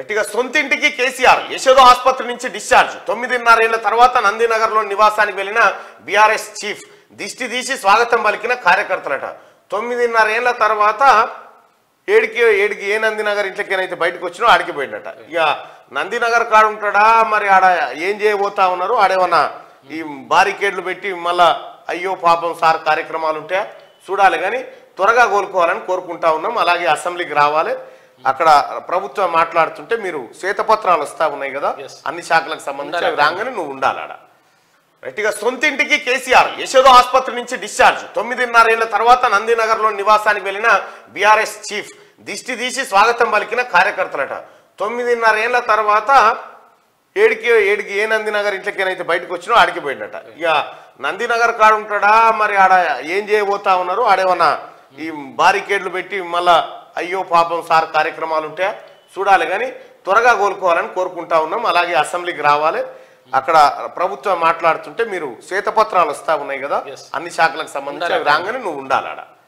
గట్టిగా సొంతింటికి కేసీఆర్ యశోద ఆసుపత్రి నుంచి డిశ్చార్జ్ తొమ్మిదిన్నరేళ్ల తర్వాత నందినగర్లో నివాసానికి వెళ్లిన బీఆర్ఎస్ చీఫ్ దిష్టి తీసి స్వాగతం పలికిన కార్యకర్తలట తొమ్మిదిన్నరేళ్ల తర్వాత ఏడికి ఏడికి ఏ నందినగర్ ఇంట్లోకేనైతే బయటకు వచ్చినో ఆడికి పోయిండట ఇక నందినగర్ కాడ ఉంటాడా మరి ఆడ ఏం చేయబోతా ఉన్నారు ఆడేమన్నా ఈ బారికేడ్లు పెట్టి మళ్ళా అయ్యో పాపం సార్ కార్యక్రమాలు ఉంటే చూడాలి కానీ త్వరగా కోలుకోవాలని కోరుకుంటా ఉన్నాం అలాగే అసెంబ్లీకి రావాలి అక్కడ ప్రభుత్వం మాట్లాడుతుంటే మీరు శ్వేతపత్రాలు వస్తా ఉన్నాయి కదా Yes. అన్ని శాఖలకు సంబంధించి అవి రాగానే నువ్వు ఉండాలి ఆడ గట్టిగా సొంతింటికి కేసీఆర్ యశోద ఆసుపత్రి నుంచి డిశ్చార్జ్ తొమ్మిదిన్నరేళ్ల తర్వాత నందినగర్లో నివాసానికి వెళ్లిన బీఆర్ఎస్ చీఫ్ దిష్టి తీసి స్వాగతం పలికిన కార్యకర్తలట తొమ్మిదిన్నరేళ్ల తర్వాత ఏడికి ఏడికి ఏ నందినగర్ ఇంట్లోకేనైతే బయటకు వచ్చినో ఆడికి పోయిండట ఇక నందినగర్ కాడ ఉంటాడా మరి ఆడ ఏం చేయబోతా ఉన్నారు ఆడేమన్నా ఈ బారికేడ్లు పెట్టి మళ్ళా అయ్యో పాపం సార్ కార్యక్రమాలు ఉంటే చూడాలి కానీ త్వరగా కోలుకోవాలని కోరుకుంటా ఉన్నాం అలాగే అసెంబ్లీకి రావాలి అక్కడ ప్రభుత్వం మాట్లాడుతుంటే మీరు శ్వేతపత్రాలు వస్తా ఉన్నాయి కదా Yes. అన్ని శాఖలకు సంబంధించి అవి రాగానే నువ్వు ఉండాలి ఆడ